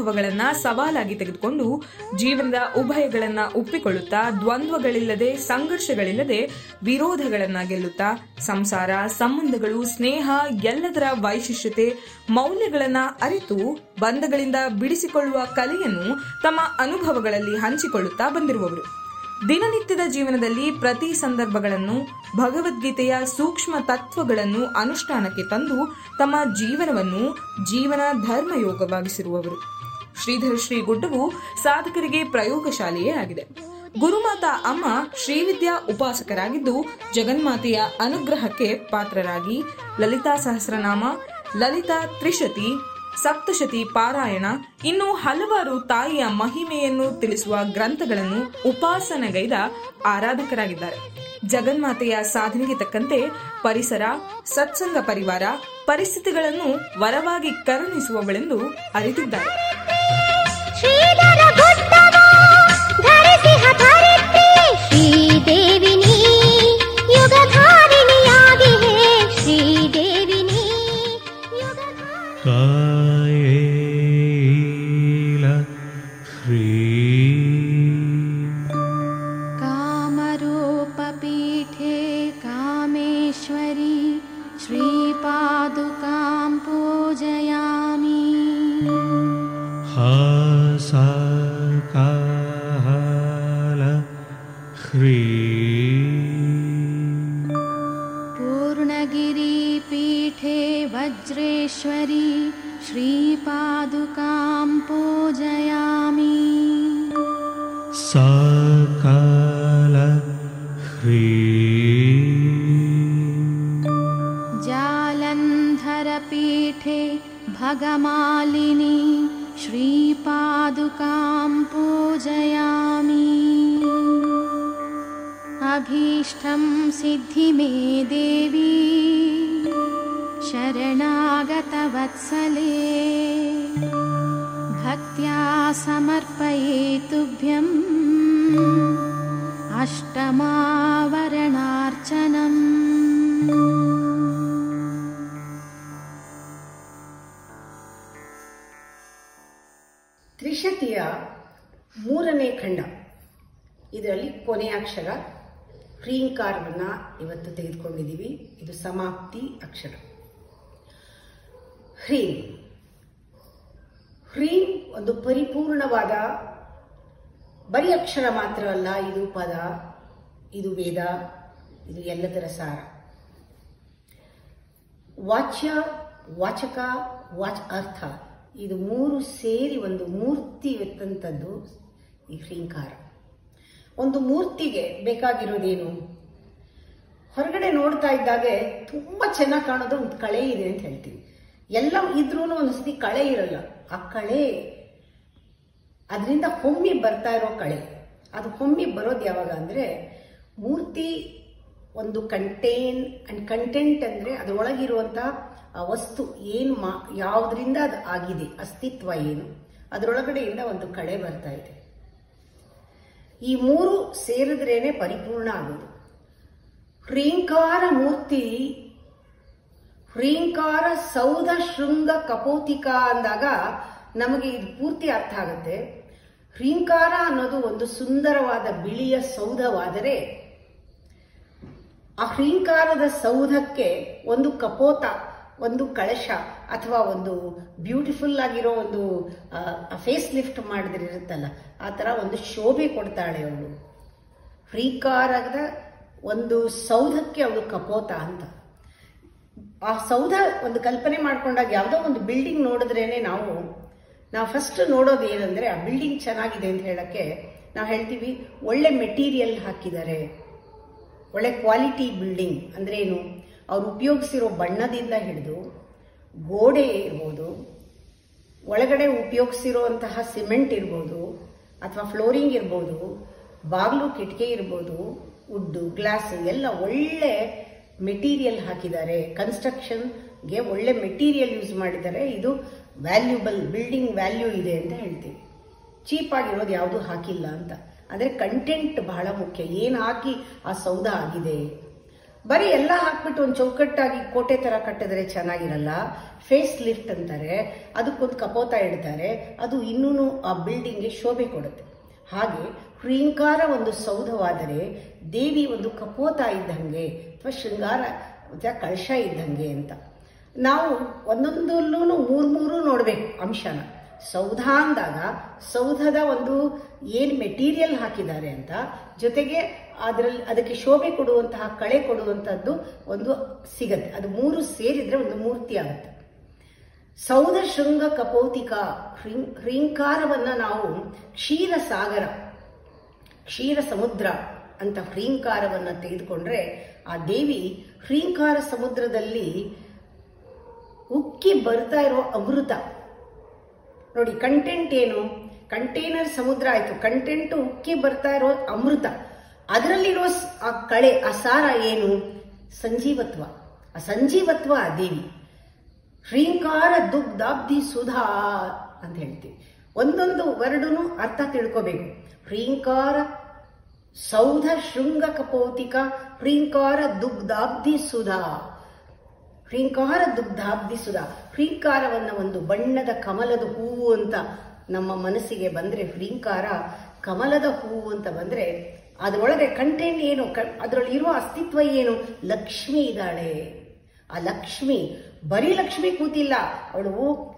ಅನುಭವಗಳನ್ನ ಸವಾಲಾಗಿ ತೆಗೆದುಕೊಂಡು ಜೀವನದ ಉಭಯಗಳನ್ನ ಒಪ್ಪಿಕೊಳ್ಳುತ್ತಾ ದ್ವಂದ್ವಗಳಿಲ್ಲದೆ ಸಂಘರ್ಷಗಳಿಲ್ಲದೆ ವಿರೋಧಗಳನ್ನ ಗೆಲ್ಲುತ್ತಾ ಸಂಸಾರ ಸಂಬಂಧಗಳು ಸ್ನೇಹ ಎಲ್ಲದರ ವೈಶಿಷ್ಟ್ಯತೆ ಮೌಲ್ಯಗಳನ್ನ ಅರಿತು ಬಂಧಗಳಿಂದ ಬಿಡಿಸಿಕೊಳ್ಳುವ ಕಲೆಯನ್ನು ತಮ್ಮ ಅನುಭವಗಳಲ್ಲಿ ಹಂಚಿಕೊಳ್ಳುತ್ತಾ ಬಂದಿರುವವರು ದಿನನಿತ್ಯದ ಜೀವನದಲ್ಲಿ ಪ್ರತಿ ಸಂದರ್ಭಗಳನ್ನು ಭಗವದ್ಗೀತೆಯ ಸೂಕ್ಷ್ಮ ತತ್ವಗಳನ್ನು ಅನುಷ್ಠಾನಕ್ಕೆ ತಂದು ತಮ್ಮ ಜೀವನವನ್ನು ಜೀವನ ಧರ್ಮಯೋಗವಾಗಿಸಿರುವವರು ಶ್ರೀಧರ ಶ್ರೀ ಗುಡ್ಡವು ಸಾಧಕರಿಗೆ ಪ್ರಯೋಗಶಾಲೆಯೇ ಆಗಿದೆ ಗುರುಮಾತಾ ಅಮ್ಮ ಶ್ರೀವಿದ್ಯಾ ಉಪಾಸಕರಾಗಿದ್ದು ಜಗನ್ಮಾತೆಯ ಅನುಗ್ರಹಕ್ಕೆ ಪಾತ್ರರಾಗಿ ಲಲಿತಾ ಸಹಸ್ರನಾಮ ಲಲಿತಾ ತ್ರಿಶತಿ ಸಪ್ತಶತಿ ಪಾರಾಯಣ ಇನ್ನು ಹಲವಾರು ತಾಯಿಯ ಮಹಿಮೆಯನ್ನು ತಿಳಿಸುವ ಗ್ರಂಥಗಳನ್ನು ಉಪಾಸನೆಗೈದ ಆರಾಧಕರಾಗಿದ್ದಾರೆ ಜಗನ್ಮಾತೆಯ ಸಾಧನೆಗೆ ತಕ್ಕಂತೆ ಪರಿಸರ ಸತ್ಸಂಗ ಪರಿವಾರ ಪರಿಸ್ಥಿತಿಗಳನ್ನು ವರವಾಗಿ ಕರುಣಿಸುವವಳೆಂದು ಅರಿತಿದ್ದಾರೆ ಶ್ರೀಧರ ಗುಡ್ಡವ ಧರಿಸಿಹ ಧರಿತ್ರಿ ಶ್ರೀದೇವಿನಿ ಯುಗಧಾರಿಣಿಯಾಗಿಹೆ ಶ್ರೀದೇವಿನಿ ಯುಗಧಾರಿಣಿ ಕಾಯೇಲ ಶ್ರೀ कामरूपपीठे कामेश्वरी श्रीपादुकां पूजयामि ಹಾಸಕಾಲ ಶ್ರೀ पूर्णगिरिपीठे वज्रेश्वरी श्रीपादुकां पूजयामि ಸಕಾಲ ಶ್ರೀ जालन्धरपीठे भगमालिनी श्रीपादुकां पूजयामि अभीष्टं सिद्धि मे देवी शरणागतवत्सले भक्त्या समर्पये तुभ्यम् अष्टमावरणार्चनम् ತ್ರಿಶತಿಯ ಮೂರನೇ ಖಂಡ ಇದರಲ್ಲಿ ಕೊನೆಯ ಅಕ್ಷರ ಹ್ರೀಂಕಾರವನ್ನ ಇವತ್ತು ತೆಗೆದುಕೊಂಡಿದ್ದೀವಿ ಇದು ಸಮಾಪ್ತಿ ಅಕ್ಷರ ಹ್ರೀಂ ಹ್ರೀಂ ಒಂದು ಪರಿಪೂರ್ಣವಾದ ಬರೀ ಅಕ್ಷರ ಮಾತ್ರ ಅಲ್ಲ ಇದು ಪದ ಇದು ವೇದ ಇದು ಎಲ್ಲದರ ಸಾರ ವಾಚ್ಯ ವಾಚಕ ವಾಚ ಅರ್ಥ ಇದು ಮೂರು ಸೇರಿ ಒಂದು ಮೂರ್ತಿ ಇರ್ತಂಥದ್ದು ಈ ಹ್ರೀಂಕಾರ ಒಂದು ಮೂರ್ತಿಗೆ ಬೇಕಾಗಿರೋದೇನು ಹೊರಗಡೆ ನೋಡ್ತಾ ಇದ್ದಾಗೆ ತುಂಬ ಚೆನ್ನಾಗಿ ಕಾಣೋದು ಒಂದು ಕಳೆ ಇದೆ ಅಂತ ಹೇಳ್ತೀವಿ ಎಲ್ಲ ಇದ್ರೂ ಒಂದ್ಸತಿ ಕಳೆ ಇರಲ್ಲ ಆ ಕಳೆ ಅದರಿಂದ ಹೊಮ್ಮಿ ಬರ್ತಾ ಇರೋ ಕಳೆ ಅದು ಹೊಮ್ಮಿ ಬರೋದು ಯಾವಾಗ ಅಂದರೆ ಮೂರ್ತಿ ಒಂದು ಕಂಟೇನ್ ಅಂಡ್ ಕಂಟೆಂಟ್ ಅಂದರೆ ಅದರೊಳಗಿರುವಂಥ ಆ ವಸ್ತು ಏನು ಮಾ ಯಾವುದರಿಂದ ಅದು ಆಗಿದೆ ಅಸ್ತಿತ್ವ ಏನು ಅದರೊಳಗಡೆಯಿಂದ ಒಂದು ಕಳೆ ಬರ್ತಾ ಇದೆ ಈ ಮೂರು ಸೇರಿದ್ರೇನೆ ಪರಿಪೂರ್ಣ ಆಗೋದು ಹ್ರೀಂಕಾರ ಮೂರ್ತಿ ಹ್ರೀಂಕಾರ ಸೌಧ ಶೃಂಗ ಕಪೋತಿಕ ಅಂದಾಗ ನಮಗೆ ಇದು ಪೂರ್ತಿ ಅರ್ಥ ಆಗುತ್ತೆ ಹ್ರೀಂಕಾರ ಅನ್ನೋದು ಒಂದು ಸುಂದರವಾದ ಬಿಳಿಯ ಸೌಧವಾದರೆ ಆ ಹ್ರೀಂಕಾರದ ಸೌಧಕ್ಕೆ ಒಂದು ಕಪೋತ ಒಂದು ಕಳಶ ಅಥವಾ ಒಂದು ಬ್ಯೂಟಿಫುಲ್ ಆಗಿರೋ ಒಂದು ಫೇಸ್ ಲಿಫ್ಟ್ ಮಾಡಿದಿರುತ್ತಲ್ಲ ಆ ಥರ ಒಂದು ಶೋಭೆ ಕೊಡ್ತಾಳೆ ಅವಳು ಹ್ರೀಕಾರದ ಒಂದು ಸೌಧಕ್ಕೆ ಅವಳು ಕಪೋತ ಅಂತ ಆ ಸೌಧ ಒಂದು ಕಲ್ಪನೆ ಮಾಡ್ಕೊಂಡಾಗ ಯಾವುದೋ ಒಂದು ಬಿಲ್ಡಿಂಗ್ ನೋಡಿದ್ರೇನೆ ನಾವು ನಾವು ಫಸ್ಟ್ ನೋಡೋದು ಏನಂದ್ರೆ ಆ ಬಿಲ್ಡಿಂಗ್ ಚೆನ್ನಾಗಿದೆ ಅಂತ ಹೇಳಕ್ಕೆ ನಾವು ಹೇಳ್ತೀವಿ ಒಳ್ಳೆ ಮೆಟೀರಿಯಲ್ ಹಾಕಿದ್ದಾರೆ ಒಳ್ಳೆ ಕ್ವಾಲಿಟಿ ಬಿಲ್ಡಿಂಗ್ ಅಂದ್ರೆ ಏನು ಅವ್ರು ಉಪಯೋಗಿಸಿರೋ ಬಣ್ಣದಿಂದ ಹಿಡಿದು ಗೋಡೆ ಇರ್ಬೋದು ಒಳಗಡೆ ಉಪಯೋಗಿಸಿರುವಂತಹ ಸಿಮೆಂಟ್ ಇರ್ಬೋದು ಅಥವಾ ಫ್ಲೋರಿಂಗ್ ಇರ್ಬೋದು ಬಾಗಿಲು ಕಿಟಕಿ ಇರ್ಬೋದು ವುಡ್ಡು ಗ್ಲಾಸ್ ಎಲ್ಲ ಒಳ್ಳೆ ಮೆಟೀರಿಯಲ್ ಹಾಕಿದ್ದಾರೆ ಕನ್ಸ್ಟ್ರಕ್ಷನ್ಗೆ ಒಳ್ಳೆ ಮೆಟೀರಿಯಲ್ ಯೂಸ್ ಮಾಡಿದ್ದಾರೆ ಇದು ವ್ಯಾಲ್ಯೂಬಲ್ ಬಿಲ್ಡಿಂಗ್ ವ್ಯಾಲ್ಯೂ ಇದೆ ಅಂತ ಹೇಳ್ತೀವಿ ಚೀಪ್ ಆಗಿರೋದು ಯಾವುದು ಹಾಕಿಲ್ಲ ಅಂತ ಅಂದರೆ ಕಂಟೆಂಟ್ ಬಹಳ ಮುಖ್ಯ ಏನು ಹಾಕಿ ಆ ಸೌಧ ಆಗಿದೆ ಬರೀ ಎಲ್ಲ ಹಾಕ್ಬಿಟ್ಟು ಒಂದು ಚೌಕಟ್ಟಾಗಿ ಕೋಟೆ ತರ ಕಟ್ಟಿದ್ರೆ ಚೆನ್ನಾಗಿರಲ್ಲ ಫೇಸ್ ಲಿಫ್ಟ್ ಅಂತಾರೆ ಅದಕ್ಕೊಂದು ಕಪೋತ ಇಡ್ತಾರೆ ಅದು ಇನ್ನೂ ಆ ಬಿಲ್ಡಿಂಗ್ಗೆ ಶೋಭೆ ಕೊಡುತ್ತೆ ಹಾಗೆ ಹ್ರೀಂಕಾರ ಒಂದು ಸೌಧವಾದರೆ ದೇವಿ ಒಂದು ಕಪೋತ ಇದ್ದಂಗೆ ಅಥವಾ ಶೃಂಗಾರ ಅಥವಾ ಕಳಶ ಇದ್ದಂಗೆ ಅಂತ ನಾವು ಒಂದೊಂದಲ್ಲೂ ಮೂರು ಮೂರು ನೋಡಬೇಕು ಅಂಶನ ಸೌಧ ಅಂದಾಗ ಸೌಧದ ಒಂದು ಏನು ಮೆಟೀರಿಯಲ್ ಹಾಕಿದ್ದಾರೆ ಅಂತ ಜೊತೆಗೆ ಅದರಲ್ಲಿ ಅದಕ್ಕೆ ಶೋಭೆ ಕೊಡುವಂತಹ ಕಳೆ ಕೊಡುವಂತಹದ್ದು ಒಂದು ಸಿಗತ್ತೆ ಅದು ಮೂರು ಸೇರಿದ್ರೆ ಒಂದು ಮೂರ್ತಿ ಆಗುತ್ತೆ ಸೌಧ ಶೃಂಗ ಕಪೋತಿಕ ಹ್ರೀಂ- ಹ್ರೀಂಕಾರವನ್ನ ನಾವು ಕ್ಷೀರ ಸಾಗರ ಕ್ಷೀರ ಸಮುದ್ರ ಅಂತ ಹ್ರೀಂಕಾರವನ್ನ ತೆಗೆದುಕೊಂಡ್ರೆ ಆ ದೇವಿ ಹ್ರೀಂಕಾರ ಸಮುದ್ರದಲ್ಲಿ ಉಕ್ಕಿ ಬರ್ತಾ ಇರೋ ಅಮೃತ ನೋಡಿ ಕಂಟೆಂಟ್ ಏನು ಕಂಟೈನರ್ ಸಮುದ್ರ ಆಯ್ತು ಕಂಟೆಂಟ್ ಉಕ್ಕಿ ಬರ್ತಾ ಇರೋ ಅಮೃತ ಅದರಲ್ಲಿರೋ ಸ್- ಆ ಕಳೆ ಆ ಸಾರ ಏನು ಸಂಜೀವತ್ವ ಆ ಸಂಜೀವತ್ವ ಆ ದೇವಿ ಹ್ರೀಂಕಾರ ದುಗ್ಧಾಬ್ಧಿ ಸುಧಾ ಅಂತ ಹೇಳ್ತೀವಿ ಒಂದೊಂದು ವರ್ಡುನು ಅರ್ಥ ತಿಳ್ಕೋಬೇಕು ಹ್ರೀಂಕಾರ ಸೌಧ ಶೃಂಗ ಕಪೋತಿಕ ಹ್ರೀಂಕಾರ ದುಗ್ಧಾಬ್ಧಿ ಸುಧಾ ಹ್ರೀಂಕಾರ ದುಗ್ಧಾಬ್ಧಿ ಸುಧಾ ಹ್ರೀಂಕಾರವನ್ನ ಒಂದು ಬಣ್ಣದ ಕಮಲದ ಹೂವು ಅಂತ ನಮ್ಮ ಮನಸ್ಸಿಗೆ ಬಂದ್ರೆ ಹ್ರೀಂಕಾರ ಕಮಲದ ಹೂವು ಅಂತ ಬಂದ್ರೆ ಅದರೊಳಗೆ ಕಂಟೆಂಟ್ ಏನು ಕ- ಅದರೊಳಗೆ ಇರುವ ಅಸ್ತಿತ್ವ ಏನು ಲಕ್ಷ್ಮಿ ಇದ್ದಾಳೆ ಆ ಲಕ್ಷ್ಮಿ ಬರೀ ಲಕ್ಷ್ಮಿ ಕೂತಿಲ್ಲ ಅವಳು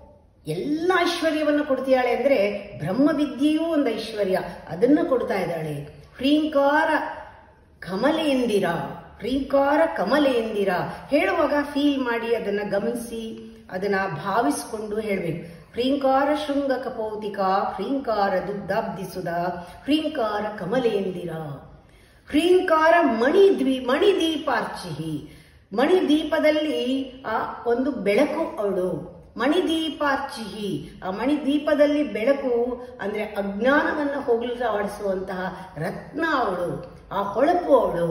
ಎಲ್ಲ ಐಶ್ವರ್ಯವನ್ನು ಕೊಡ್ತಿದ್ದಾಳೆ ಅಂದ್ರೆ ಬ್ರಹ್ಮವಿದ್ಯೆಯೂ ಒಂದು ಐಶ್ವರ್ಯ ಅದನ್ನು ಕೊಡ್ತಾ ಇದ್ದಾಳೆ ಹ್ರೀಂಕಾರ ಕಮಲೆಯಂದಿರ ಹ್ರೀಂಕಾರ ಕಮಲೆಯಂದಿರ ಹೇಳುವಾಗ ಫೀಲ್ ಮಾಡಿ ಅದನ್ನ ಗಮನಿಸಿ ಅದನ್ನ ಭಾವಿಸಿಕೊಂಡು ಹೇಳಬೇಕು ಹ್ರೀಂಕಾರ ಶೃಂಗ ಕಪೌತಿಕ ಹ್ರೀಂಕಾರ ದುಗ್ಧಾಬ್ಧಿಸುದ ಹ್ರೀಂಕಾರ ಕಮಲೆಯಂದಿರ ಹ್ರೀಂಕಾರ ಮಣಿದ್ವಿ ಮಣಿದೀಪಾರ್ಚಿಹಿ ಮಣಿದೀಪದಲ್ಲಿ ಆ ಒಂದು ಬೆಳಕು ಅವಳು ಮಣಿದೀಪಾರ್ಚಿಹಿ ಆ ಮಣಿದೀಪದಲ್ಲಿ ಬೆಳಕು ಅಂದ್ರೆ ಅಜ್ಞಾನವನ್ನ ಹೋಗಲಾಡಿಸುವಂತಹ ರತ್ನ ಅವಳು ಆ ಹೊಳಪು ಅವಳು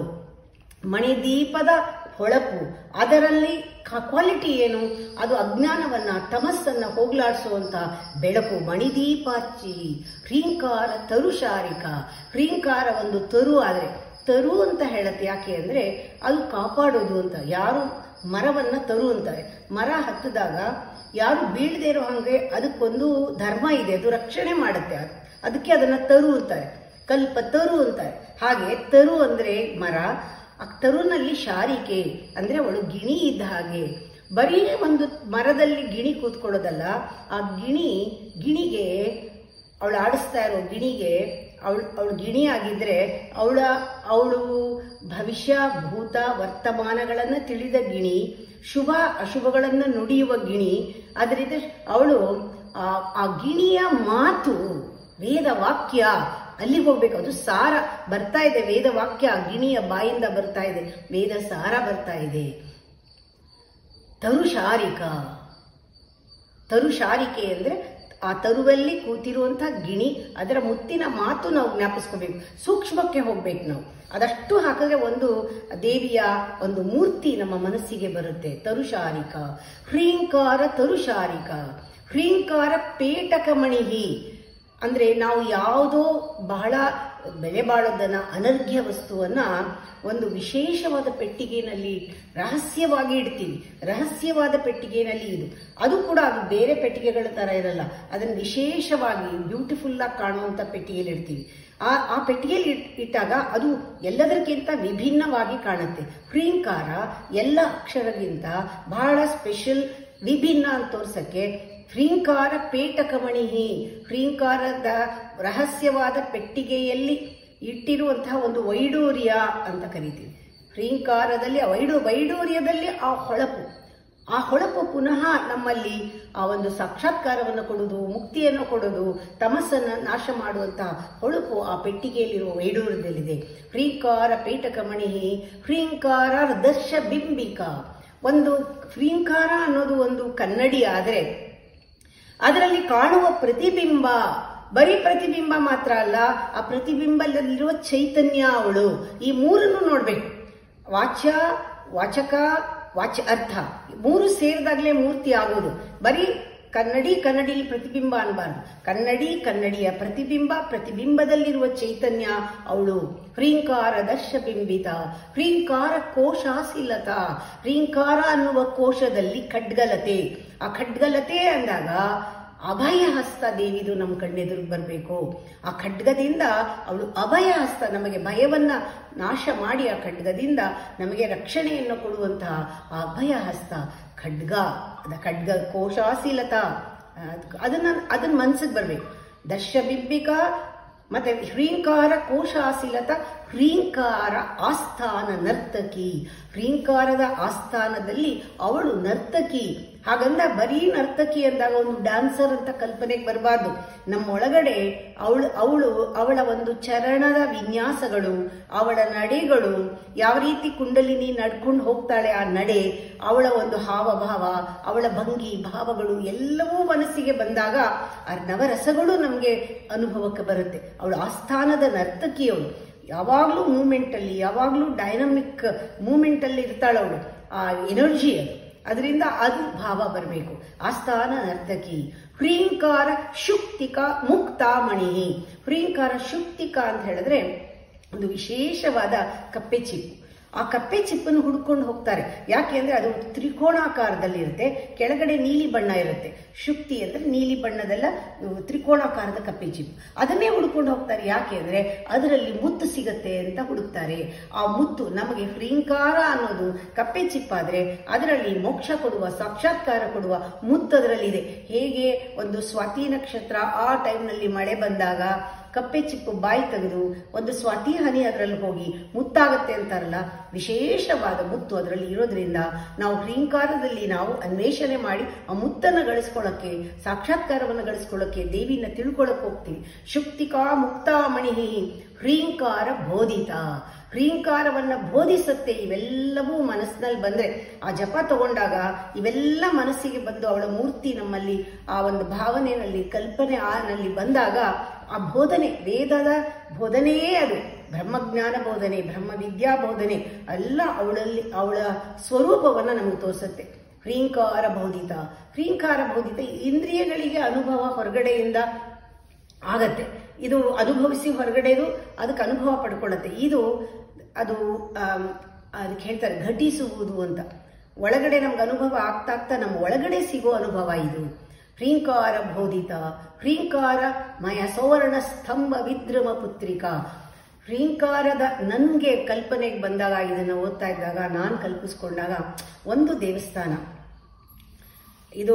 ಮಣಿದೀಪದ ಹೊಳಪು ಅದರಲ್ಲಿ ಕ್ವಾಲಿಟಿ ಏನು ಅದು ಅಜ್ಞಾನವನ್ನ ತಮಸ್ಸನ್ನ ಹೋಗ್ಲಾಡಿಸುವಂತಹ ಬೆಳಕು ಮಣಿದೀಪಾರ್ಚಿ ಹ್ರೀಂಕಾರ ತರುಶಾರಿಕ ಹ್ರೀಂಕಾರ ಒಂದು ತರು ಆದ್ರೆ ತರು ಅಂತ ಹೇಳತ್ತೆ ಯಾಕೆ ಅಂದ್ರೆ ಅದು ಕಾಪಾಡೋದು ಅಂತ ಯಾರು ಮರವನ್ನ ತರು ಅಂತಾರೆ ಮರ ಹತ್ತಿದಾಗ ಯಾರು ಬೀಳದೆ ಇರೋ ಹಂಗೆ ಅದಕ್ಕೊಂದು ಧರ್ಮ ಇದೆ ಅದು ರಕ್ಷಣೆ ಮಾಡುತ್ತೆ ಅದ್- ಅದಕ್ಕೆ ಅದನ್ನ ತರು ಅಂತಾರೆ ಕಲ್ಪ ತರು ಅಂತಾರೆ ಹಾಗೆ ತರು ಅಂದ್ರೆ ಮರ ಆ ತರುನಲ್ಲಿ ಶಾರಿಕೆ ಅಂದ್ರೆ ಅವಳು ಗಿಣಿ ಇದ್ದ ಹಾಗೆ ಬರೀ ಒಂದು ಮರದಲ್ಲಿ ಗಿಣಿ ಕೂತ್ಕೊಳ್ಳೋದಲ್ಲ ಆ ಗಿಣಿ ಗಿಣಿಗೆ ಅವಳು ಆಡಿಸ್ತಾ ಇರೋ ಗಿಣಿಗೆ ಅವಳು ಅವಳು ಗಿಣಿ ಆಗಿದ್ರೆ ಅವಳ ಅವಳು ಭವಿಷ್ಯ ಭೂತ ವರ್ತಮಾನಗಳನ್ನ ತಿಳಿದ ಗಿಣಿ ಶುಭ ಅಶುಭಗಳನ್ನ ನುಡಿಯುವ ಗಿಣಿ ಅದರಿಂದ ಅವಳು ಆ ಆ ಗಿಣಿಯ ಮಾತು ವೇದ ವಾಕ್ಯ ಅಲ್ಲಿ ಹೋಗ್ಬೇಕು ಅದು ಸಾರ ಬರ್ತಾ ಇದೆ ವೇದ ವಾಕ್ಯ ಆ ಗಿಣಿಯ ಬಾಯಿಂದ ಬರ್ತಾ ಇದೆ ವೇದ ಸಾರ ಬರ್ತಾ ಇದೆ ತರುಶಾರಿಕ ತರುಶಾರಿಕೆ ಅಂದ್ರೆ ಆ ತರುವಲ್ಲಿ ಕೂತಿರುವಂತಹ ಗಿಣಿ ಅದರ ಮುತ್ತಿನ ಮಾತು ನಾವು ಜ್ಞಾಪಿಸ್ಕೋಬೇಕು ಸೂಕ್ಷ್ಮಕ್ಕೆ ಹೋಗ್ಬೇಕು ನಾವು ಅದಷ್ಟು ಹಾಕಿದ್ರೆ ಒಂದು ದೇವಿಯ ಒಂದು ಮೂರ್ತಿ ನಮ್ಮ ಮನಸ್ಸಿಗೆ ಬರುತ್ತೆ ತರುಶಾರಿಕ ಹ್ರೀಂಕಾರ ತರುಶಾರಿಕ ಹ್ರೀಂಕಾರ ಪೇಟಕ ಮಣಿಹಿ ಅಂದ್ರೆ ನಾವು ಯಾವುದೋ ಬಹಳ ಬೆಲೆ ಬಾಳೋದನ್ನ ಅನರ್ಘ್ಯ ವಸ್ತುವನ್ನ ಒಂದು ವಿಶೇಷವಾದ ಪೆಟ್ಟಿಗೆನಲ್ಲಿ ರಹಸ್ಯವಾಗಿ ಇಡ್ತೀವಿ ರಹಸ್ಯವಾದ ಪೆಟ್ಟಿಗೆನಲ್ಲಿ ಇದು ಅದು ಕೂಡ ಅದು ಬೇರೆ ಪೆಟ್ಟಿಗೆಗಳ ತರ ಇರಲ್ಲ ಅದನ್ನು ವಿಶೇಷವಾಗಿ ಬ್ಯೂಟಿಫುಲ್ ಆಗಿ ಕಾಣುವಂತ ಪೆಟ್ಟಿಗೆಯಲ್ಲಿ ಇಡ್ತೀವಿ ಆ ಆ ಪೆಟ್ಟಿಗೆಯಲ್ಲಿ ಇಟ್- ಇಟ್ಟಾಗ ಅದು ಎಲ್ಲದಕ್ಕಿಂತ ವಿಭಿನ್ನವಾಗಿ ಕಾಣುತ್ತೆ ಹ್ರೀಂಕಾರ ಎಲ್ಲ ಅಕ್ಷರಗಿಂತ ಬಹಳ ಸ್ಪೆಷಲ್ ವಿಭಿನ್ನ ಅಂತ ತೋರ್ಸಕ್ಕೆ ಹ್ರೀಂಕಾರ ಪೇಟಕಮಣಿಹಿ ಹ್ರೀಂಕಾರದ ರಹಸ್ಯವಾದ ಪೆಟ್ಟಿಗೆಯಲ್ಲಿ ಇಟ್ಟಿರುವಂತಹ ಒಂದು ವೈಡೂರ್ಯ ಅಂತ ಕರಿತೀವಿ ಹ್ರೀಂಕಾರದಲ್ಲಿ ಆ ವೈಡೂ ವೈಡೂರ್ಯದಲ್ಲಿ ಆ ಹೊಳಪು ಆ ಹೊಳಪು ಪುನಃ ನಮ್ಮಲ್ಲಿ ಆ ಒಂದು ಸಾಕ್ಷಾತ್ಕಾರವನ್ನು ಕೊಡುವುದು ಮುಕ್ತಿಯನ್ನು ಕೊಡುವುದು ತಮಸ್ಸನ್ನು ನಾಶ ಮಾಡುವಂತಹ ಹೊಳಪು ಆ ಪೆಟ್ಟಿಗೆಯಲ್ಲಿರುವ ವೈಡೂರ್ಯದಲ್ಲಿದೆ ಹ್ರೀಂಕಾರ ಪೇಟಕಮಣಿ ಹ್ರೀಂಕಾರ ದರ್ಶ ಬಿಂಬಿಕ ಒಂದು ಹ್ರೀಂಕಾರ ಅನ್ನೋದು ಒಂದು ಕನ್ನಡಿ ಆದರೆ ಅದರಲ್ಲಿ ಕಾಣುವ ಪ್ರತಿಬಿಂಬ ಬರೀ ಪ್ರತಿಬಿಂಬ ಮಾತ್ರ ಅಲ್ಲ ಆ ಪ್ರತಿಬಿಂಬದಲ್ಲಿರುವ ಚೈತನ್ಯ ಅವಳು ಈ ಮೂರನ್ನು ನೋಡ್ಬೇಕು ವಾಚ್ಯ ವಾಚಕ ವಾಚ ಅರ್ಥ ಮೂರು ಸೇರಿದಾಗಲೇ ಮೂರ್ತಿ ಆಗೋದು ಬರೀ ಕನ್ನಡಿ ಕನ್ನಡಿಲಿ ಪ್ರತಿಬಿಂಬ ಅನ್ಬಾರ್ದು ಕನ್ನಡಿ ಕನ್ನಡಿಯ ಪ್ರತಿಬಿಂಬ ಪ್ರತಿಬಿಂಬದಲ್ಲಿರುವ ಚೈತನ್ಯ ಅವಳು ಹ್ರೀಂಕಾರ ದರ್ಶಬಿಂಬಿತ ಹ್ರೀಂಕಾರ ಕೋಶಾಶೀಲತ ಹ್ರೀಂಕಾರ ಅನ್ನುವ ಕೋಶದಲ್ಲಿ ಖಡ್ಗಲತೆ ಆ ಖಡ್ಗಲತೆ ಅಂದಾಗ ಅಭಯ ಹಸ್ತ ದೇವಿದು ನಮ್ಮ ಕಣ್ಣೆದುರು ಬರಬೇಕು ಆ ಖಡ್ಗದಿಂದ ಅವಳು ಅಭಯ ಹಸ್ತ ನಮಗೆ ಭಯವನ್ನ ನಾಶ ಮಾಡಿ ಆ ಖಡ್ಗದಿಂದ ನಮಗೆ ರಕ್ಷಣೆಯನ್ನು ಕೊಡುವಂತಹ ಆ ಅಭಯ ಹಸ್ತ ಖಡ್ಗ ಅದ ಖಡ್ಗ ಕೋಶಾಶೀಲತ ಅದನ್ನ ಅದನ್ನ ಮನ್ಸಿಗೆ ಬರ್ಬೇಕು ದರ್ಶಬಿಂಬಿಕ ಮತ್ತೆ ಹ್ರೀಂಕಾರ ಕೋಶಾಶೀಲತ ಹ್ರೀಂಕಾರ ಆಸ್ಥಾನ ನರ್ತಕಿ ಹ್ರೀಂಕಾರದ ಆಸ್ಥಾನದಲ್ಲಿ ಅವಳು ನರ್ತಕಿ ಹಾಗಂದ ಬರೀ ನರ್ತಕಿ ಅಂದಾಗ ಒಂದು ಡ್ಯಾನ್ಸರ್ ಅಂತ ಕಲ್ಪನೆಗೆ ಬರಬಾರ್ದು ನಮ್ಮ ಒಳಗಡೆ ಅವಳು ಅವಳು ಅವಳ ಒಂದು ಚರಣದ ವಿನ್ಯಾಸಗಳು ಅವಳ ನಡೆಗಳು ಯಾವ ರೀತಿ ಕುಂಡಲಿನಿ ನಡ್ಕೊಂಡು ಹೋಗ್ತಾಳೆ ಆ ನಡೆ ಅವಳ ಒಂದು ಹಾವಭಾವ ಅವಳ ಭಂಗಿ ಭಾವಗಳು ಎಲ್ಲವೂ ಮನಸ್ಸಿಗೆ ಬಂದಾಗ ಆ ನವರಸಗಳು ನಮಗೆ ಅನುಭವಕ್ಕೆ ಬರುತ್ತೆ ಅವಳು ಆಸ್ಥಾನದ ನರ್ತಕಿಯವಳು ಯಾವಾಗಲೂ ಮೂಮೆಂಟಲ್ಲಿ ಯಾವಾಗಲೂ ಡೈನಮಿಕ್ ಮೂಮೆಂಟಲ್ಲಿ ಇರ್ತಾಳೆ ಅವಳು ಆ ಎನರ್ಜಿ ಅದು ಅದರಿಂದ ಅದು ಭಾವ ಬರಬೇಕು ಆಸ್ಥಾನ ನರ್ತಕಿ ಹ್ರೀಂಕಾರ ಶುಕ್ತಿಕ ಮುಕ್ತಾಮಣಿ ಹ್ರೀಂಕಾರ ಶುಕ್ತಿಕ ಅಂತ ಹೇಳಿದ್ರೆ ಒಂದು ವಿಶೇಷವಾದ ಕಪ್ಪೆ ಚಿಪ್ಪು ಆ ಕಪ್ಪೆ ಚಿಪ್ಪನ್ನು ಹುಡ್ಕೊಂಡು ಹೋಗ್ತಾರೆ ಯಾಕೆ ಅಂದ್ರೆ ಅದು ತ್ರಿಕೋಣಾಕಾರದಲ್ಲಿ ಇರುತ್ತೆ ಕೆಳಗಡೆ ನೀಲಿ ಬಣ್ಣ ಇರುತ್ತೆ ಶುಕ್ತಿ ಅಂದ್ರೆ ನೀಲಿ ಬಣ್ಣದೆಲ್ಲ ತ್ರಿಕೋಣಾಕಾರದ ಕಪ್ಪೆ ಚಿಪ್ಪು ಅದನ್ನೇ ಹುಡ್ಕೊಂಡು ಹೋಗ್ತಾರೆ ಯಾಕೆ ಅಂದ್ರೆ ಅದರಲ್ಲಿ ಮುತ್ತು ಸಿಗತ್ತೆ ಅಂತ ಹುಡುಕ್ತಾರೆ ಆ ಮುತ್ತು ನಮಗೆ ಹ್ರೀಂಕಾರ ಅನ್ನೋದು ಕಪ್ಪೆ ಚಿಪ್ಪಾದ್ರೆ ಅದರಲ್ಲಿ ಮೋಕ್ಷ ಕೊಡುವ ಸಾಕ್ಷಾತ್ಕಾರ ಕೊಡುವ ಮುತ್ತು ಅದರಲ್ಲಿದೆ ಹೇಗೆ ಒಂದು ಸ್ವಾತಿ ನಕ್ಷತ್ರ ಆ ಟೈಮ್ನಲ್ಲಿ ಮಳೆ ಬಂದಾಗ ಕಪ್ಪೆ ಚಿಪ್ಪು ಬಾಯಿ ತೆಗೆದು ಒಂದು ಸ್ವಾತಿ ಹನಿ ಅದರಲ್ಲಿ ಹೋಗಿ ಮುತ್ತಾಗತ್ತೆ ಅಂತಾರಲ್ಲ ವಿಶೇಷವಾದ ಮುತ್ತು ಅದರಲ್ಲಿ ಇರೋದ್ರಿಂದ ನಾವು ಹ್ರೀಂಕಾರದಲ್ಲಿ ನಾವು ಅನ್ವೇಷಣೆ ಮಾಡಿ ಆ ಮುತ್ತನ್ನು ಗಳಿಸ್ಕೊಳ್ಳೋಕ್ಕೆ ಸಾಕ್ಷಾತ್ಕಾರವನ್ನು ಗಳಿಸ್ಕೊಳ್ಳೋಕ್ಕೆ ದೇವಿನ ತಿಳ್ಕೊಳಕ್ ಹೋಗ್ತೀವಿ ಶುಕ್ತಿಕಾ ಮುಕ್ತಾಮಣಿ ಹ್ರೀಂಕಾರ ಬೋಧಿತ ಹ್ರೀಂಕಾರವನ್ನ ಬೋಧಿಸುತ್ತೆ ಇವೆಲ್ಲವೂ ಮನಸ್ಸಿನಲ್ಲಿ ಬಂದ್ರೆ ಆ ಜಪ ತಗೊಂಡಾಗ ಇವೆಲ್ಲ ಮನಸ್ಸಿಗೆ ಬಂದು ಅವಳ ಮೂರ್ತಿ ನಮ್ಮಲ್ಲಿ ಆ ಒಂದು ಭಾವನೆಯಲ್ಲಿ ಕಲ್ಪನೆ ಆನಲ್ಲಿ ಬಂದಾಗ ಆ ಬೋಧನೆ ವೇದದ ಬೋಧನೆಯೇ ಅದು ಬ್ರಹ್ಮಜ್ಞಾನ ಬೋಧನೆ ಬ್ರಹ್ಮ ವಿದ್ಯಾ ಬೋಧನೆ ಎಲ್ಲ ಅವಳಲ್ಲಿ ಅವಳ ಸ್ವರೂಪವನ್ನ ನಮಗೆ ತೋರಿಸುತ್ತೆ ಹ್ರೀಂಕಾರ ಬೋಧಿತ ಹ್ರೀಂಕಾರ ಬೋಧಿತ ಇಂದ್ರಿಯಗಳಿಗೆ ಅನುಭವ ಹೊರಗಡೆಯಿಂದ ಆಗತ್ತೆ ಇದು ಅನುಭವಿಸಿ ಹೊರಗಡೆದು ಅದಕ್ಕೆ ಅನುಭವ ಪಡ್ಕೊಳ್ಳುತ್ತೆ ಇದು ಅದು ಆಮ್, ಅದಕ್ಕೆ ಹೇಳ್ತಾರೆ ಘಟಿಸುವುದು ಅಂತ ಒಳಗಡೆ ನಮ್ಗೆ ಅನುಭವ ಆಗ್ತಾ ಆಗ್ತಾ ನಮ್ಮ ಒಳಗಡೆ ಸಿಗೋ ಅನುಭವ ಇದು ಹ್ರೀಂಕಾರ ಬೋಧಿತ ಹ್ರೀಂಕಾರ ಮಯ ಸೋವರ್ಣ ಸ್ತಂಭ ವಿದ್ರಮ ಪುತ್ರಿಕಾ ಹ್ರೀಂಕಾರದ ನನಗೆ ಕಲ್ಪನೆಗೆ ಬಂದಾಗ ಇದನ್ನು ಓದ್ತಾ ಇದ್ದಾಗ ನಾನು ಕಲ್ಪಿಸ್ಕೊಂಡಾಗ ಒಂದು ದೇವಸ್ಥಾನ ಇದು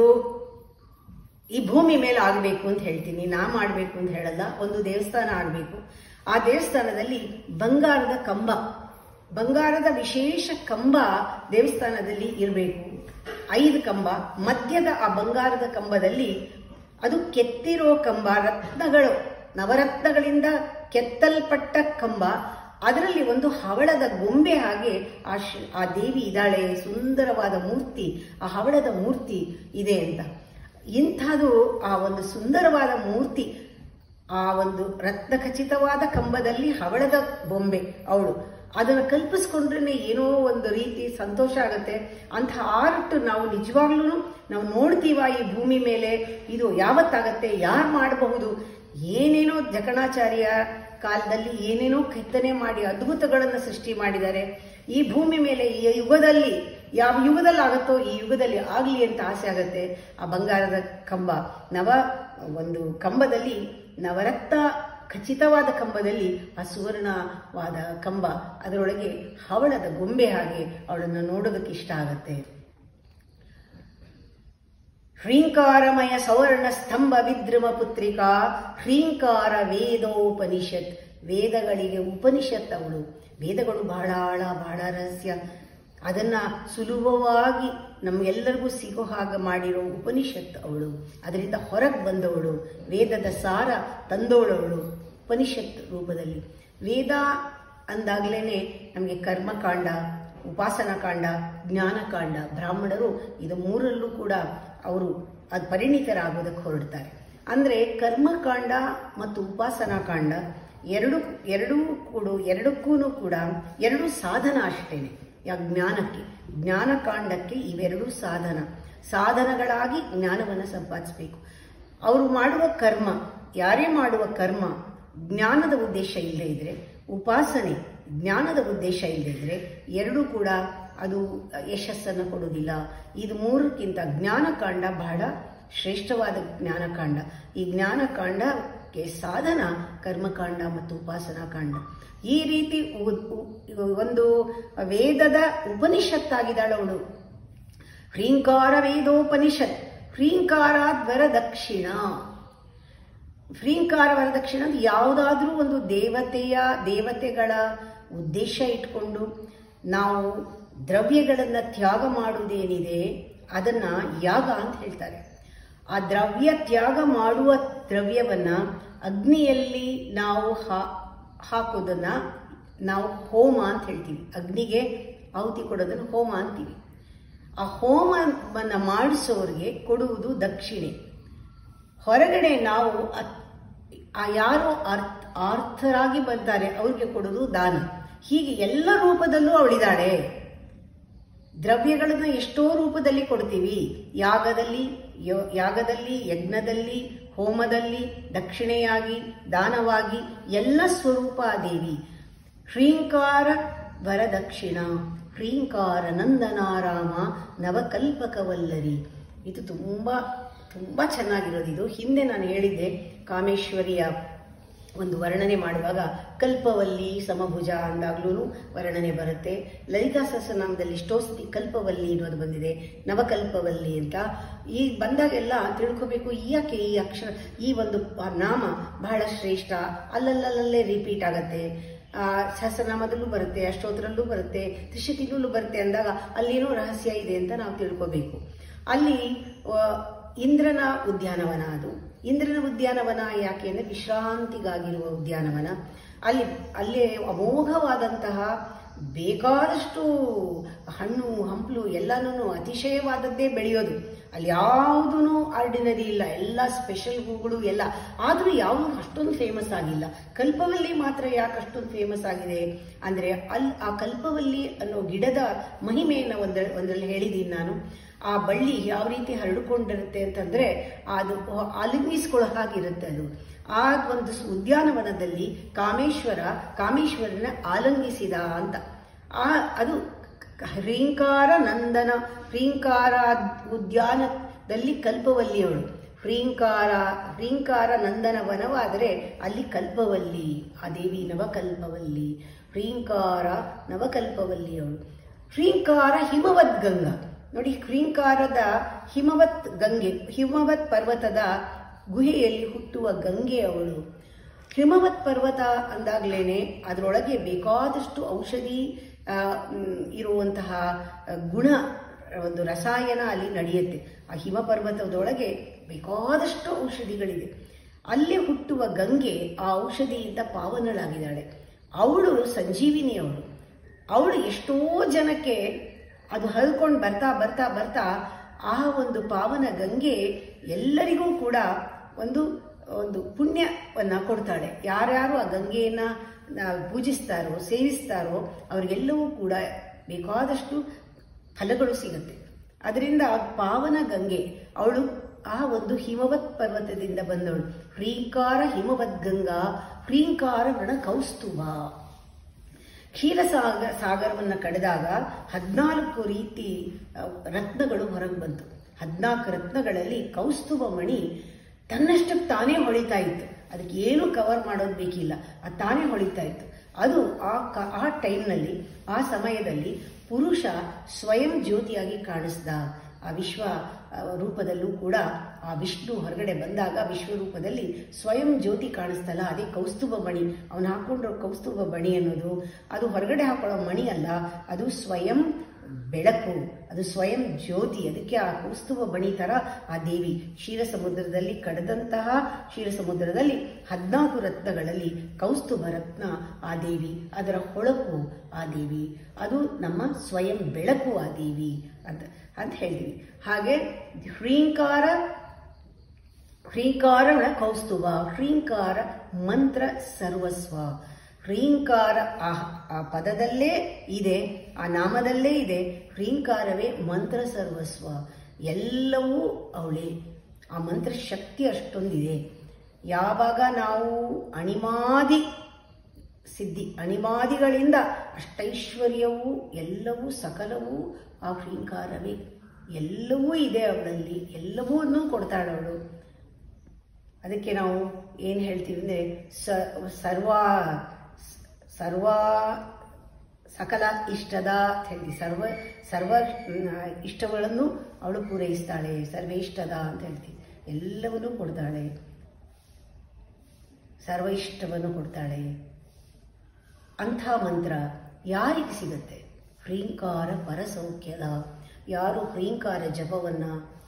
ಈ ಭೂಮಿ ಮೇಲೆ ಆಗಬೇಕು ಅಂತ ಹೇಳ್ತೀನಿ ನಾ ಮಾಡಬೇಕು ಅಂತ ಹೇಳಲ್ಲ ಒಂದು ದೇವಸ್ಥಾನ ಆಗಬೇಕು ಆ ದೇವಸ್ಥಾನದಲ್ಲಿ ಬಂಗಾರದ ಕಂಬ ಬಂಗಾರದ ವಿಶೇಷ ಕಂಬ ದೇವಸ್ಥಾನದಲ್ಲಿ ಇರಬೇಕು ಐದು ಕಂಬ ಮಧ್ಯದ ಆ ಬಂಗಾರದ ಕಂಬದಲ್ಲಿ ಅದು ಕೆತ್ತಿರೋ ಕಂಬ ರತ್ನಗಳು ನವರತ್ನಗಳಿಂದ ಕೆತ್ತಲ್ಪಟ್ಟ ಕಂಬ ಅದರಲ್ಲಿ ಒಂದು ಹವಳದ ಗೊಂಬೆ ಹಾಗೆ ಆ ಶ್ರೀ- ಆ ದೇವಿ ಇದ್ದಾಳೆ ಸುಂದರವಾದ ಮೂರ್ತಿ ಆ ಹವಳದ ಮೂರ್ತಿ ಇದೆ ಅಂತ ಇಂಥದ್ದು ಆ ಒಂದು ಸುಂದರವಾದ ಮೂರ್ತಿ ಆ ಒಂದು ರತ್ನ ಖಚಿತವಾದ ಕಂಬದಲ್ಲಿ ಹವಳದ ಬೊಂಬೆ ಅವಳು ಅದನ್ನು ಕಲ್ಪಿಸ್ಕೊಂಡ್ರೆ ಏನೋ ಒಂದು ರೀತಿ ಸಂತೋಷ ಆಗುತ್ತೆ ಅಂಥ ಆರ್ಟ್ ನಾವು ನಿಜವಾಗ್ಲೂ ನಾವು ನೋಡ್ತೀವ ಈ ಭೂಮಿ ಮೇಲೆ ಇದು ಯಾವತ್ತಾಗತ್ತೆ ಯಾರು ಮಾಡಬಹುದು ಏನೇನೋ ಜಕಣಾಚಾರ್ಯ ಕಾಲದಲ್ಲಿ ಏನೇನೋ ಕೆತ್ತನೆ ಮಾಡಿ ಅದ್ಭುತಗಳನ್ನು ಸೃಷ್ಟಿ ಮಾಡಿದ್ದಾರೆ ಈ ಭೂಮಿ ಮೇಲೆ ಈ ಯುಗದಲ್ಲಿ ಯಾವ ಯುಗದಲ್ಲಿ ಆಗುತ್ತೋ ಈ ಯುಗದಲ್ಲಿ ಆಗಲಿ ಅಂತ ಆಸೆ ಆಗತ್ತೆ ಆ ಬಂಗಾರದ ಕಂಬ ನವ ಒಂದು ಕಂಬದಲ್ಲಿ ನವರತ್ನ ಖಚಿತವಾದ ಕಂಬದಲ್ಲಿ ಆ ಸುವರ್ಣವಾದ ಕಂಬ ಅದರೊಳಗೆ ಹವಳದ ಗೊಂಬೆ ಹಾಗೆ ಅವಳನ್ನು ನೋಡೋದಕ್ಕೆ ಇಷ್ಟ ಆಗತ್ತೆ ಹ್ರೀಂಕಾರಮಯ ಸವರ್ಣ ಸ್ತಂಭ ವಿದ್ರಮ ಪುತ್ರಿಕಾ ಹ್ರೀಂಕಾರ ವೇದೋಪನಿಷತ್ ವೇದಗಳಿಗೆ ಉಪನಿಷತ್ ಅವಳು ವೇದಗಳು ಬಹಳ ಆಳ ಬಹಳ ರಹಸ್ಯ ಅದನ್ನ ಸುಲಭವಾಗಿ ನಮ್ಗೆಲ್ಲರಿಗೂ ಸಿಗೋ ಹಾಗೆ ಮಾಡಿರೋ ಉಪನಿಷತ್ ಅವಳು ಅದರಿಂದ ಹೊರಗೆ ಬಂದವಳು ವೇದದ ಸಾರ ತಂದವಳವಳು ಉಪನಿಷತ್ ರೂಪದಲ್ಲಿ ವೇದ ಅಂದಾಗ್ಲೇನೆ ನಮಗೆ ಕರ್ಮಕಾಂಡ ಉಪಾಸನಕಾಂಡ ಜ್ಞಾನಕಾಂಡ ಬ್ರಾಹ್ಮಣರು ಇದು ಮೂರಲ್ಲೂ ಕೂಡ ಅವರು ಅದು ಪರಿಣಿತರಾಗೋದಕ್ಕೆ ಹೊರಡ್ತಾರೆ ಅಂದರೆ ಕರ್ಮಕಾಂಡ ಮತ್ತು ಉಪಾಸನಾಕಾಂಡ ಎರಡು ಎರಡೂ ಕೂಡ ಎರಡಕ್ಕೂ ಕೂಡ ಎರಡು ಸಾಧನ ಅಷ್ಟೇನೆ ಯಾ ಜ್ಞಾನಕ್ಕೆ ಜ್ಞಾನಕಾಂಡಕ್ಕೆ ಇವೆರಡೂ ಸಾಧನ ಸಾಧನಗಳಾಗಿ ಜ್ಞಾನವನ್ನು ಸಂಪಾದಿಸಬೇಕು ಅವರು ಮಾಡುವ ಕರ್ಮ ಯಾರೇ ಮಾಡುವ ಕರ್ಮ ಜ್ಞಾನದ ಉದ್ದೇಶ ಇಲ್ಲದೆ ಇದ್ರೆ ಉಪಾಸನೆ ಜ್ಞಾನದ ಉದ್ದೇಶ ಇಲ್ಲದೆ ಇದ್ರೆ ಎರಡೂ ಕೂಡ ಅದು ಯಶಸ್ಸನ್ನು ಕೊಡುವುದಿಲ್ಲ ಇದು ಮೂರಕ್ಕಿಂತ ಜ್ಞಾನಕಾಂಡ ಬಹಳ ಶ್ರೇಷ್ಠವಾದ ಜ್ಞಾನಕಾಂಡ ಈ ಜ್ಞಾನಕಾಂಡಕ್ಕೆ ಸಾಧನ ಕರ್ಮಕಾಂಡ ಮತ್ತು ಉಪಾಸನಾ ಕಾಂಡ ಈ ರೀತಿ ಉ- ಉ- ಒಂದು ವೇದದ ಉಪನಿಷತ್ತಾಗಿದ್ದಾಳು ಅವಳು ಹ್ರೀಂಕಾರ ವೇದೋಪನಿಷತ್ ಹ್ರೀಂಕಾರಾದ್ವರ ದಕ್ಷಿಣ ಹ್ರೀಂಕಾರ ವರದಕ್ಷಿಣ ಅಂದ್ರೆ ಯಾವುದಾದ್ರೂ ಒಂದು ದೇವತೆಯ ದೇವತೆಗಳ ಉದ್ದೇಶ ಇಟ್ಕೊಂಡು ನಾವು ದ್ರವ್ಯಗಳನ್ನು ತ್ಯಾಗ ಮಾಡುವುದೇನಿದೆ ಅದನ್ನ ಯಾಗ ಅಂತ ಹೇಳ್ತಾರೆ ಆ ದ್ರವ್ಯ ತ್ಯಾಗ ಮಾಡುವ ದ್ರವ್ಯವನ್ನ ಅಗ್ನಿಯಲ್ಲಿ ನಾವು ಹಾ- ಹಾಕೋದನ್ನ ನಾವು ಹೋಮ ಅಂತ ಹೇಳ್ತೀವಿ ಅಗ್ನಿಗೆ ಆಹುತಿ ಕೊಡೋದನ್ನು ಹೋಮ ಅಂತೀವಿ ಆ ಹೋಮವನ್ನು ಮಾಡಿಸೋರಿಗೆ ಕೊಡುವುದು ದಕ್ಷಿಣೆ ಹೊರಗಡೆ ನಾವು ಅತ್- ಆ ಯಾರು ಅರ್ಥ ಆರ್ಥರಾಗಿ ಬರ್ತಾರೆ ಅವ್ರಿಗೆ ಕೊಡೋದು ದಾನ ಹೀಗೆ ಎಲ್ಲ ರೂಪದಲ್ಲೂ ಅವಳಿದ್ದಾಳೆ ದ್ರವ್ಯಗಳನ್ನು ಎಷ್ಟೋ ರೂಪದಲ್ಲಿ ಕೊಡ್ತೀವಿ ಯಾಗದಲ್ಲಿ ಯೋ- ಯಾಗದಲ್ಲಿ ಯಜ್ಞದಲ್ಲಿ ಹೋಮದಲ್ಲಿ ದಕ್ಷಿಣೆಯಾಗಿ ದಾನವಾಗಿ ಎಲ್ಲ ಸ್ವರೂಪ ಆ ದೇವಿ ಹ್ರೀಂಕಾರ ವರದಕ್ಷಿಣ ಹ್ರೀಂಕಾರ ನಂದನಾರಾಮ ನವಕಲ್ಪಕವಲ್ಲರಿ ಇದು ತುಂಬ ತುಂಬ ಚೆನ್ನಾಗಿರೋದು ಇದು ಹಿಂದೆ ನಾನು ಹೇಳಿದ್ದೆ ಕಾಮೇಶ್ವರಿಯ ಒಂದು ವರ್ಣನೆ ಮಾಡುವಾಗ ಕಲ್ಪವಲ್ಲಿ ಸಮಭುಜ ಅಂದಾಗ್ಲೂ ವರ್ಣನೆ ಬರುತ್ತೆ ಲಲಿತಾ ಸಹಸ್ರನಾಮದಲ್ಲಿ ಎಷ್ಟೋ ಸತಿ ಕಲ್ಪವಲ್ಲಿ ಅನ್ನೋದು ಬಂದಿದೆ ನವಕಲ್ಪವಲ್ಲಿ ಅಂತ ಈ ಬಂದಾಗೆಲ್ಲ ತಿಳ್ಕೋಬೇಕು ಯಾಕೆ ಈ ಅಕ್ಷರ ಈ ಒಂದು ಆ ನಾಮ ಬಹಳ ಶ್ರೇಷ್ಠ ಅಲ್ಲಲ್ಲಲ್ಲೇ ರಿಪೀಟ್ ಆಗತ್ತೆ ಆ ಸಹಸ್ರನಾಮದಲ್ಲೂ ಬರುತ್ತೆ ಅಷ್ಟೋತ್ರಲ್ಲೂ ಬರುತ್ತೆ ತ್ರಿಶತಿನಲ್ಲೂ ಬರುತ್ತೆ ಅಂದಾಗ ಅಲ್ಲೇನೋ ರಹಸ್ಯ ಇದೆ ಅಂತ ನಾವು ತಿಳ್ಕೋಬೇಕು ಅಲ್ಲಿ ಆ, ಇಂದ್ರನ ಉದ್ಯಾನವನ ಅದು ಇಂದ್ರನ ಉದ್ಯಾನವನ ಯಾಕೆ ಅಂದರೆ ವಿಶ್ರಾಂತಿಗಾಗಿರುವ ಉದ್ಯಾನವನ ಅಲ್ಲಿ ಅಲ್ಲಿ ಅಮೋಘವಾದಂತಹ ಬೇಕಾದಷ್ಟು ಹಣ್ಣು ಹಂಪಲು ಎಲ್ಲನೂ ಅತಿಶಯವಾದದ್ದೇ ಬೆಳೆಯೋದು ಅಲ್ಲಿ ಯಾವುದೂ ಆರ್ಡಿನರಿ ಇಲ್ಲ ಎಲ್ಲ ಸ್ಪೆಷಲ್ ಹೂಗಳು ಎಲ್ಲ ಆದರೂ ಯಾವುದು ಅಷ್ಟೊಂದು ಫೇಮಸ್ ಆಗಿಲ್ಲ ಕಲ್ಪವಲ್ಲಿ ಮಾತ್ರ ಯಾಕೆ ಅಷ್ಟೊಂದು ಫೇಮಸ್ ಆಗಿದೆ ಅಂದರೆ ಅಲ್ಲಿ ಆ ಕಲ್ಪವಲ್ಲಿ ಅನ್ನೋ ಗಿಡದ ಮಹಿಮೆಯನ್ನು ಒಂದ ಒಂದರಲ್ಲಿ ಹೇಳಿದ್ದೀನಿ ನಾನು ಆ ಬಳ್ಳಿ ಯಾವ ರೀತಿ ಹರಡಿಕೊಂಡಿರುತ್ತೆ ಅಂತಂದ್ರೆ ಅದು ಅಲುಗಿಸ್ಕೊಳ್ಳೋ ಹಾಗಿರುತ್ತೆ ಅದು ಆ ಒಂದು ಸ್- ಉದ್ಯಾನವನದಲ್ಲಿ ಕಾಮೇಶ್ವರ ಕಾಮೇಶ್ವರನ ಆಲಂಗಿಸಿದ ಅಂತ ಆ ಅದು ಹ್ರೀಂಕಾರ ನಂದನ ಹ್ರೀಂಕಾರ ಉದ್ಯಾನದಲ್ಲಿ ಕಲ್ಪವಲ್ಲಿಯವಳು ಹ್ರೀಂಕಾರ ಹ್ರೀಂಕಾರ ನಂದನ ವನವಾದರೆ ಅಲ್ಲಿ ಕಲ್ಪವಲ್ಲಿ ಆ ದೇವಿ ನವಕಲ್ಪವಲ್ಲಿ ಹ್ರೀಂಕಾರ ನವಕಲ್ಪವಲ್ಲಿಯವಳು ಹ್ರೀಂಕಾರ ಹಿಮವದ್ ಗಂಗಾ ನೋಡಿ ಹ್ರೀಂಕಾರದ ಹಿಮವತ್ ಗಂಗೆ ಹಿಮವತ್ ಪರ್ವತದ ಗುಹೆಯಲ್ಲಿ ಹುಟ್ಟುವ ಗಂಗೆ ಅವಳು ಹಿಮವತ್ ಪರ್ವತ ಅಂದಾಗ್ಲೇನೆ ಅದರೊಳಗೆ ಬೇಕಾದಷ್ಟು ಔಷಧಿ ಆ, ಮ್, ಇರುವಂತಹ ಗುಣ ಒಂದು ರಸಾಯನ ಅಲ್ಲಿ ನಡೆಯುತ್ತೆ ಆ ಹಿಮ ಪರ್ವತದೊಳಗೆ ಬೇಕಾದಷ್ಟು ಔಷಧಿಗಳಿದೆ ಅಲ್ಲಿ ಹುಟ್ಟುವ ಗಂಗೆ ಆ ಔಷಧಿಯಿಂದ ಪಾವನಳಾಗಿದ್ದಾಳೆ ಅವಳು ಸಂಜೀವಿನಿ ಅವಳು ಅವಳು ಎಷ್ಟೋ ಜನಕ್ಕೆ ಅದು ಹಲ್ಕೊಂಡು ಬರ್ತಾ ಬರ್ತಾ ಬರ್ತಾ ಆ ಒಂದು ಪಾವನ ಗಂಗೆ ಎಲ್ಲರಿಗೂ ಕೂಡ ಒಂದು ಒಂದು ಪುಣ್ಯವನ್ನ ಕೊಡ್ತಾಳೆ ಯಾರ್ಯಾರು ಆ ಗಂಗೆಯನ್ನ ಆ, ಪೂಜಿಸ್ತಾರೋ ಸೇವಿಸ್ತಾರೋ ಅವರಿಗೆಲ್ಲವೂ ಕೂಡ ಬೇಕಾದಷ್ಟು ಫಲಗಳು ಸಿಗುತ್ತೆ ಅದರಿಂದ ಆ ಪಾವನ ಗಂಗೆ ಅವಳು ಆ ಒಂದು ಹಿಮವತ್ ಪರ್ವತದಿಂದ ಬಂದವಳು ಹ್ರೀಂಕಾರ ಹಿಮವದ್ ಗಂಗಾ ಹ್ರೀಂಕಾರ ರಣ ಕೌಸ್ತುಭ ಕ್ಷೀರಸಾಗ ಸಾಗರವನ್ನು ಕಳೆದಾಗ ಹದಿನಾಲ್ಕು ರೀತಿ ಆ, ರತ್ನಗಳು ಹೊರಗೆ ಬಂತು ಹದಿನಾಲ್ಕು ರತ್ನಗಳಲ್ಲಿ ಕೌಸ್ತುಭ ಮಣಿ ತನ್ನಷ್ಟಕ್ಕೆ ತಾನೇ ಹೊಳಿತಾ ಇತ್ತು ಅದಕ್ಕೆ ಏನು ಕವರ್ ಮಾಡೋದು ಬೇಕಿಲ್ಲ ಅದು ತಾನೇ ಹೊಳಿತಾ ಇತ್ತು ಅದು ಆ ಕ ಆ ಟೈಮ್ನಲ್ಲಿ ಆ ಸಮಯದಲ್ಲಿ ಪುರುಷ ಸ್ವಯಂ ಜ್ಯೋತಿಯಾಗಿ ಕಾಣಿಸ್ದ ಆ ವಿಶ್ವ ಆ, ರೂಪದಲ್ಲೂ ಕೂಡ ಆ ವಿಷ್ಣು ಹೊರಗಡೆ ಬಂದಾಗ ವಿಶ್ವರೂಪದಲ್ಲಿ ಸ್ವಯಂ ಜ್ಯೋತಿ ಕಾಣಿಸ್ತಲ್ಲ ಅದೇ ಕೌಸ್ತುಭ ಮಣಿ ಅವನು ಹಾಕೊಂಡಿರೋ ಕೌಸ್ತುಭ ಮಣಿ ಅನ್ನೋದು ಅದು ಹೊರಗಡೆ ಹಾಕೊಳ್ಳೋ ಮಣಿ ಅಲ್ಲ ಅದು ಸ್ವಯಂ ಬೆಳಕು ಅದು ಸ್ವಯಂ ಜ್ಯೋತಿ ಅದಕ್ಕೆ ಆ ಕೌಸ್ತುಭ ಮಣಿ ತರ ಆ ದೇವಿ ಕ್ಷೀರ ಸಮುದ್ರದಲ್ಲಿ ಕಡದಂತಹ ಕ್ಷೀರ ಸಮುದ್ರದಲ್ಲಿ ಹದಿನಾಲ್ಕು ರತ್ನಗಳಲ್ಲಿ ಕೌಸ್ತುಭ ರತ್ನ ಆ ದೇವಿ ಅದರ ಹೊಳಪು ಆ ದೇವಿ ಅದು ನಮ್ಮ ಸ್ವಯಂ ಬೆಳಕು ಆ ದೇವಿ ಅಂತ ಅಂತ ಹೇಳ್ತೀವಿ ಹಾಗೆ ಹ್ರೀಂಕಾರ ಹ್ರೀಂಕಾರ ಕೌಸ್ತುಭ ಹ್ರೀಂಕಾರ ಮಂತ್ರ ಸರ್ವಸ್ವ ಹ್ರೀಂಕಾರ ಆ ಆ ಪದದಲ್ಲೇ ಇದೆ ಆ ನಾಮದಲ್ಲೇ ಇದೆ ಹ್ರೀಂಕಾರವೇ ಮಂತ್ರ ಸರ್ವಸ್ವ ಎಲ್ಲವೂ ಅವಳೇ ಆ ಮಂತ್ರ ಶಕ್ತಿ ಅಷ್ಟೊಂದಿದೆ ಯಾವಾಗ ನಾವು ಅಣಿಮಾದಿ ಸಿದ್ಧಿ ಅಣಿಮಾದಿಗಳಿಂದ ಅಷ್ಟೈಶ್ವರ್ಯವೂ ಎಲ್ಲವೂ ಸಕಲವೂ ಆ ಹ್ರೀಂಕಾರವೇ ಎಲ್ಲವೂ ಇದೆ ಅವಳಲ್ಲಿ ಎಲ್ಲವನ್ನೂ ಕೊಡ್ತಾಳೆ ಅವಳು ಅದಕ್ಕೆ ನಾವು ಏನು ಹೇಳ್ತೀವಿ ಅಂದರೆ ಸ ಸರ್ವ ಸರ್ವ ಸಕಲ ಇಷ್ಟದ ಅಂತ ಹೇಳ್ತೀವಿ ಸರ್ವ ಸರ್ವ ಮ್, ಇಷ್ಟಗಳನ್ನು ಅವಳು ಪೂರೈಸ್ತಾಳೆ ಸರ್ವ ಇಷ್ಟದ ಅಂತ ಹೇಳ್ತೀವಿ ಎಲ್ಲವನ್ನೂ ಕೊಡ್ತಾಳೆ ಸರ್ವ ಇಷ್ಟವನ್ನು ಕೊಡ್ತಾಳೆ ಅಂಥ ಮಂತ್ರ ಯಾರಿಗೆ ಸಿಗುತ್ತೆ ಹ್ರೀಂಕಾರ ಪರಸೌಖ್ಯದ ಯಾರು ಹ್ರೀಂಕಾರ ಜಪವನ್ನು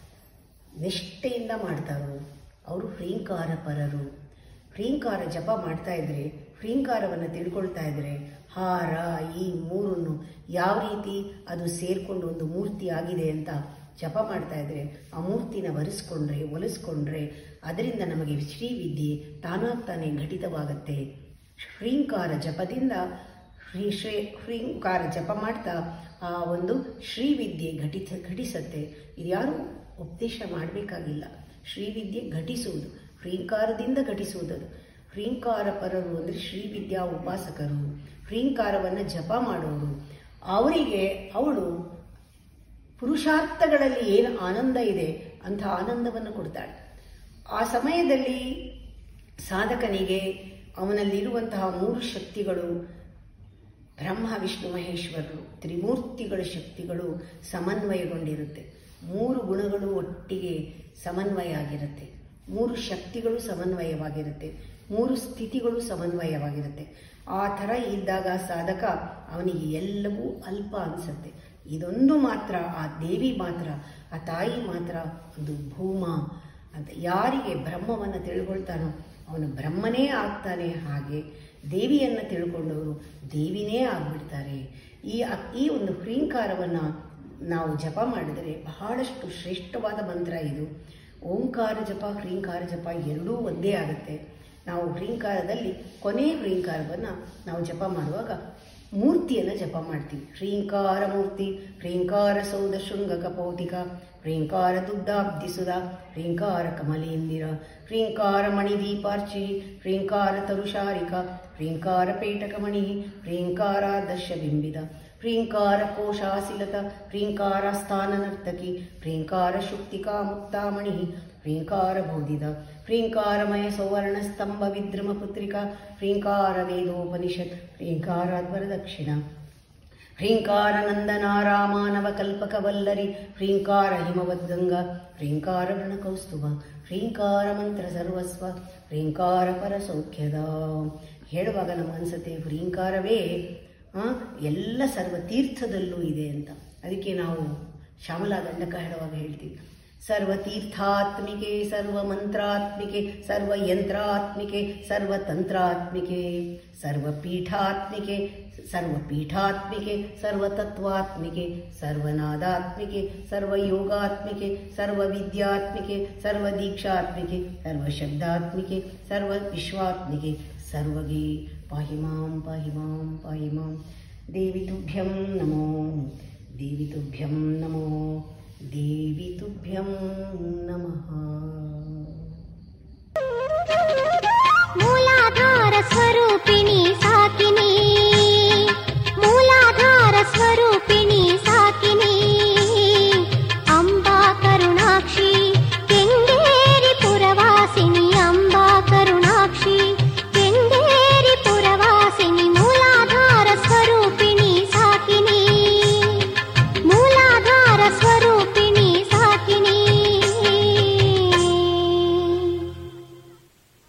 ನಿಷ್ಠೆಯಿಂದ ಮಾಡ್ತಾರೋ ಅವರು ಹ್ರೀಂಕಾರ ಪರರು ಹ್ರೀಂಕಾರ ಜಪ ಮಾಡ್ತಾ ಇದ್ರೆ ಹ್ರೀಂಕಾರವನ್ನು ತಿಳ್ಕೊಳ್ತಾ ಇದ್ರೆ ಹಾರ ಈ ಮೂರನ್ನು ಯಾವ ರೀತಿ ಅದು ಸೇರಿಕೊಂಡು ಒಂದು ಮೂರ್ತಿ ಆಗಿದೆ ಅಂತ ಜಪ ಮಾಡ್ತಾ ಇದ್ರೆ ಆ ಮೂರ್ತಿನ ಒರೆಸ್ಕೊಂಡ್ರೆ ಒಲಿಸ್ಕೊಂಡ್ರೆ ಅದರಿಂದ ನಮಗೆ ಶ್ರೀವಿದ್ಯೆ ತಾನಾಗ್ತಾನೆ ಘಟಿತವಾಗತ್ತೆ ಹ್ರೀಂಕಾರ ಜಪದಿಂದ ಶ್ರೀ ಶ್ರೀ ಹ್ರೀಂಕಾರ ಜಪ ಮಾಡ್ತಾ ಆ ಒಂದು ಶ್ರೀವಿದ್ಯೆ ಘಟಿತ ಘಟಿಸತ್ತೆ ಇದು ಯಾರು ಉಪದೇಶ ಮಾಡಬೇಕಾಗಿಲ್ಲ ಶ್ರೀವಿದ್ಯೆ ಘಟಿಸುವುದು ಹ್ರೀಂಕಾರದಿಂದ ಘಟಿಸುವುದದು ಹ್ರೀಂಕಾರ ಪರರು ಅಂದರೆ ಶ್ರೀವಿದ್ಯಾ ಉಪಾಸಕರು ಹ್ರೀಂಕಾರವನ್ನು ಜಪ ಮಾಡೋರು ಅವರಿಗೆ ಅವಳು ಪುರುಷಾರ್ಥಗಳಲ್ಲಿ ಏನು ಆನಂದ ಇದೆ ಅಂಥ ಆನಂದವನ್ನು ಕೊಡ್ತಾಳೆ ಆ ಸಮಯದಲ್ಲಿ ಸಾಧಕನಿಗೆ ಅವನಲ್ಲಿರುವಂತಹ ಮೂರು ಶಕ್ತಿಗಳು ಬ್ರಹ್ಮ ವಿಷ್ಣು ಮಹೇಶ್ವರರು ತ್ರಿಮೂರ್ತಿಗಳ ಶಕ್ತಿಗಳು ಸಮನ್ವಯಗೊಂಡಿರುತ್ತೆ ಮೂರು ಗುಣಗಳು ಒಟ್ಟಿಗೆ ಸಮನ್ವಯ ಆಗಿರುತ್ತೆ ಮೂರು ಶಕ್ತಿಗಳು ಸಮನ್ವಯವಾಗಿರುತ್ತೆ ಮೂರು ಸ್ಥಿತಿಗಳು ಸಮನ್ವಯವಾಗಿರುತ್ತೆ ಆ ಥರ ಇದ್ದಾಗ ಸಾಧಕ ಅವನಿಗೆ ಎಲ್ಲವೂ ಅಲ್ಪ ಅನಿಸುತ್ತೆ ಇದೊಂದು ಮಾತ್ರ ಆ ದೇವಿ ಮಾತ್ರ ಆ ತಾಯಿ ಮಾತ್ರ ಒಂದು ಭೂಮ ಅಂತ ಯಾರಿಗೆ ಬ್ರಹ್ಮವನ್ನು ತಿಳ್ಕೊಳ್ತಾನೋ ಅವನು ಬ್ರಹ್ಮನೇ ಆಗ್ತಾನೆ ಹಾಗೆ ದೇವಿಯನ್ನು ತಿಳ್ಕೊಂಡವರು ದೇವಿನೇ ಆಗ್ಬಿಡ್ತಾರೆ ಈ ಈ ಒಂದು ಹ್ರೀಂಕಾರವನ್ನು ನಾವು ಜಪ ಮಾಡಿದರೆ ಬಹಳಷ್ಟು ಶ್ರೇಷ್ಠವಾದ ಮಂತ್ರ ಇದು ಓಂಕಾರ ಜಪ ಹ್ರೀಂಕಾರ ಜಪ ಎರಡೂ ಒಂದೇ ಆಗುತ್ತೆ ನಾವು ಹ್ರೀಂಕಾರದಲ್ಲಿ ಕೊನೆ ಹ್ರೀಂಕಾರವನ್ನು ನಾವು ಜಪ ಮಾಡುವಾಗ ಮೂರ್ತಿಯನ್ನು ಜಪ ಮಾಡ್ತೀವಿ ಹ್ರೀಂಕಾರ ಮೂರ್ತಿ ಹ್ರೀಂಕಾರ ಸೌದ ಶೃಂಗ ಕಪೌತಿಕ ಹ್ರೀಂಕಾರ ದುಗ್ಧಾಬ್ಧಿಸುಧ ಹ್ರೀಂಕಾರ ಕಮಲೇಂದಿರ ಹ್ರೀಂಕಾರ ಮಣಿದೀಪಾರ್ಚಿ ಹ್ರೀಂಕಾರ ತರುಶಾರಿಕ ಹ್ರೀಂಕಾರ ಪೇಟಕಮಣಿ ಹ್ರೀಂಕಾರ ದಶಬಿಂಬಿದ ಹ್ರೀಂಕಾರ ಕೋಶಾಸಿಲತ ಹ್ರೀಂಕಾರ ಸ್ಥಾನನರ್ತಕಿ ಹ್ರೀಂಕಾರ ಶುಕ್ತಿಕಾ ಮುಕ್ತಾಮಣಿ ಹ್ರೀಂಕಾರ ಬೋಧಿದ ಹ್ರೀಂಕಾರಮಯ ಸೌವರ್ಣ ಸ್ತಂಭ ವಿದ್ರಮ ಪುತ್ರಿಕಾ ಹ್ರೀಂಕಾರ ವೇದೋಪನಿಷತ್ ಹ್ರೀಂಕಾರಾಧ್ವರ ದಕ್ಷಿಣ ಹ್ರೀಂಕಾರ ನಂದನಾರಾಮಾನವ ಕಲ್ಪಕವಲ್ಲರಿ ಹ್ರೀಂಕಾರ ಹಿಮವದ್ಗಂಗ ಹ್ರೀಂಕಾರ ವೃಣಕೌಸ್ತುಭ ಹ್ರೀಂಕಾರ ಮಂತ್ರ ಸರ್ವಸ್ವ ಹ್ರೀಂಕಾರ ಪರಸೌಖ್ಯದ ಹೇಳುವಾಗ ನಮಗನ್ಸುತ್ತೆ ಹ್ರೀಂಕಾರವೇ ಆ, ಎಲ್ಲ ಸರ್ವ ತೀರ್ಥದಲ್ಲೂ ಇದೆ ಅಂತ ಅದಕ್ಕೆ ನಾವು ಶ್ಯಾಮಲಾ ದಂಡಕ ಹೇಳುವಾಗ ಹೇಳ್ತೀವಿ ಸರ್ವತೀರ್ಥಾತ್ಮಿಕೆ ಸರ್ವಮಂತ್ರಾತ್ಮಿಕೆ ಸರ್ವಯಂತ್ರಾತ್ಮಿಕೆ ಸರ್ವತಂತ್ರಾತ್ಮಿಕೆ ಸರ್ವಪೀಠಾತ್ಮಿಕೆ ಸರ್ವಪೀಠಾತ್ಮಿಕೆ ಸರ್ವತತ್ವಾತ್ಮಿಕೆ ಸರ್ವನಾದಾತ್ಮಿಕೆ ಸರ್ವಯೋಗಾತ್ಮಿಕೆ ಸರ್ವವಿದ್ಯಾತ್ಮಿಕೆ ಸರ್ವದೀಕ್ಷಾತ್ಮಿಕೆ ಸರ್ವಶಬ್ದಾತ್ಮಿಕೆ ಸರ್ವವಿಶ್ವಾತ್ಮಿಕೆ ಸರ್ವಗೆ ಪಾಹಿ ಮಾಂ ಪಾಹಿ ಮಾಂ ಪಾಹಿ ಮಾಂ ದೇವಿ ತುಭ್ಯಂ ನಮೋ ದೇವಿ ತುಭ್ಯಂ ನಮೋ ದೇವಿ ತುಭ್ಯಂ